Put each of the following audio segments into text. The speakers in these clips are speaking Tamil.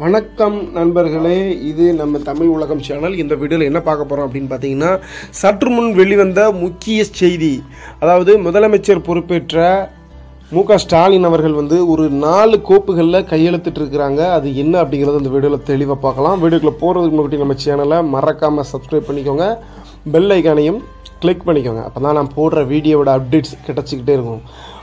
வணக்கம் நண்பர்களே இது நம்ம தமிழ் உலகம் சேனல் இந்த வீடியோவில் என்ன பார்க்க போகிறோம் அப்படின்னு பார்த்தீங்கன்னா சற்று முன் வெளிவந்த முக்கிய செய்தி அதாவது முதலமைச்சர் பொறுப்பேற்ற மு க ஸ்டாலின் அவர்கள் வந்து ஒரு நாலு கோப்புகளில் கையெழுத்திட்டு இருக்கிறாங்க அது என்ன அப்படிங்கிறத இந்த வீடியோவில் தெளிவாக பார்க்கலாம் வீடியோக்குள்ள போகிறதுக்கு முன்னாடி நம்ம சேனலை மறக்காமல் சப்ஸ்கிரைப் பண்ணிக்கோங்க பெல் ஐக்கானையும் கிளிக் பண்ணிக்கோங்க அப்போ தான் நான் போடுற வீடியோவோட அப்டேட்ஸ் கிடச்சிக்கிட்டே இருக்கும்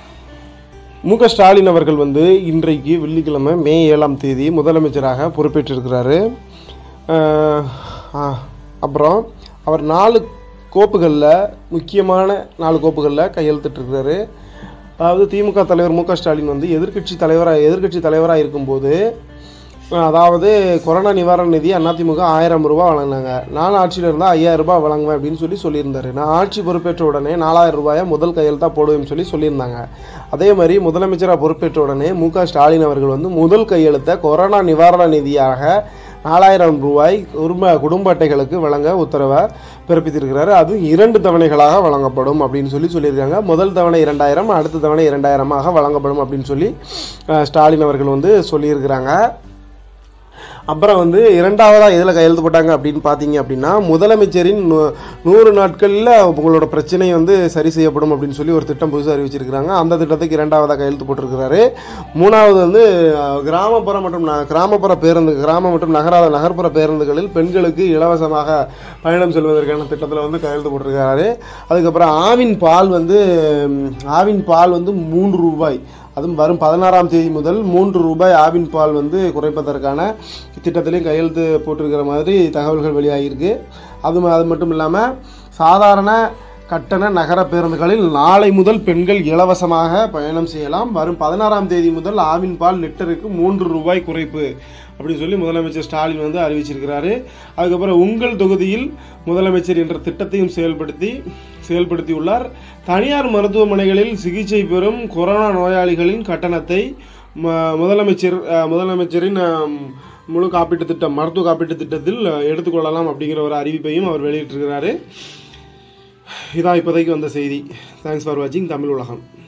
மு க ஸ்டாலின் அவர்கள் வந்து இன்றைக்கு வெள்ளிக்கிழமை மே ஏழாம் தேதி முதலமைச்சராக பொறுப்பேற்றிருக்கிறாரு அஹ், ஆ, அப்புறம் அவர் நாலு கோப்புகளில் முக்கியமான நாலு கோப்புகளில் கையெழுத்திட்டிருக்கிறாரு அதாவது திமுக தலைவர் மு க ஸ்டாலின் வந்து எதிர்க்கட்சி தலைவராக எதிர்க்கட்சி தலைவராக இருக்கும்போது அஹ், அதாவது கொரோனா நிவாரண நிதி அதிமுக ஆயிரம் ரூபாய் வழங்கினாங்க நான் ஆட்சியில் இருந்தால் ஐயாயிரம் ரூபாய் வழங்குவேன் அப்படின்னு சொல்லி சொல்லியிருந்தாரு நான் ஆட்சி பொறுப்பேற்ற உடனே நாலாயிரம் ரூபாயை முதல் கையெழுத்தாக போடுவேன்னு சொல்லி சொல்லியிருந்தாங்க அதே மாதிரி முதலமைச்சராக பொறுப்பேற்ற உடனே மு க ஸ்டாலின் அவர்கள் வந்து முதல் கையெழுத்தை கொரோனா நிவாரண நிதியாக நாலாயிரம் ரூபாய் குடும்ப குடும்ப அட்டைகளுக்கு வழங்க உத்தரவை பிறப்பித்திருக்கிறாரு அது இரண்டு தவணைகளாக வழங்கப்படும் அப்படின்னு சொல்லி சொல்லியிருக்காங்க முதல் தவணை இரண்டாயிரம் அடுத்த தவணை இரண்டாயிரமாக வழங்கப்படும் அப்படின்னு சொல்லி அஹ், ஸ்டாலின் அவர்கள் வந்து சொல்லியிருக்கிறாங்க அப்புறம் வந்து இரண்டாவதாக எதில் கையெழுத்து போட்டாங்க அப்படின்னு பார்த்தீங்க அப்படின்னா முதலமைச்சரின் நூ- நூறு நாட்களில் உங்களோட பிரச்சனை வந்து சரி செய்யப்படும் அப்படின்னு சொல்லி ஒரு திட்டம் புதுசாக அறிவிச்சிருக்கிறாங்க அந்த திட்டத்துக்கு இரண்டாவதாக கையெழுத்து போட்டிருக்கிறாரு மூணாவது வந்து அஹ், கிராமப்புற மற்றும் ந- கிராமப்புற பேருந்து கிராம மற்றும் நகர நகர்ப்புற பேருந்துகளில் பெண்களுக்கு இலவசமாக பயணம் செல்வதற்கான திட்டத்தில் வந்து கையெழுத்து போட்டிருக்கிறாரு அதுக்கப்புறம் ஆவின் பால் வந்து ம், ஆவின் பால் வந்து மூன்று ரூபாய் அதுவும் வரும் பதினாறாம் தேதி முதல் மூன்று ரூபாய் ஆவின் பால் வந்து குறைப்பதற்கான திட்டத்திலையும் கையெழுத்து போட்டிருக்கிற மாதிரி தகவல்கள் வெளியாகியிருக்கு அது ம- அது மட்டும் இல்லாமல் சாதாரண கட்டண நகர பேருந்துகளில் நாளை முதல் பெண்கள் இலவசமாக பயணம் செய்யலாம் வரும் பதினாறாம் தேதி முதல் ஆவின் பால் லிட்டருக்கு மூன்று ரூபாய் குறைப்பு அப்படின்னு சொல்லி முதலமைச்சர் ஸ்டாலின் வந்து அறிவிச்சிருக்கிறாரு அதுக்கப்புறம் உங்கள் தொகுதியில் முதலமைச்சர் என்ற திட்டத்தையும் செயல்படுத்தி செயல்படுத்தியுள்ளார் தனியார் மருத்துவமனைகளில் சிகிச்சை பெறும் கொரோனா நோயாளிகளின் கட்டணத்தை ம- முதலமைச்சர் அஹ், முதலமைச்சரின் அம், முழு காப்பீட்டு திட்டம் மருத்துவ காப்பீட்டு திட்டத்தில் அஹ், எடுத்துக்கொள்ளலாம் அப்படிங்கிற ஒரு அறிவிப்பையும் அவர் வெளியிட்டிருக்கிறாரு இதான் இப்போதைக்கு வந்த செய்தி தேங்க்ஸ் ஃபார் வாட்சிங் தமிழ் உலகம்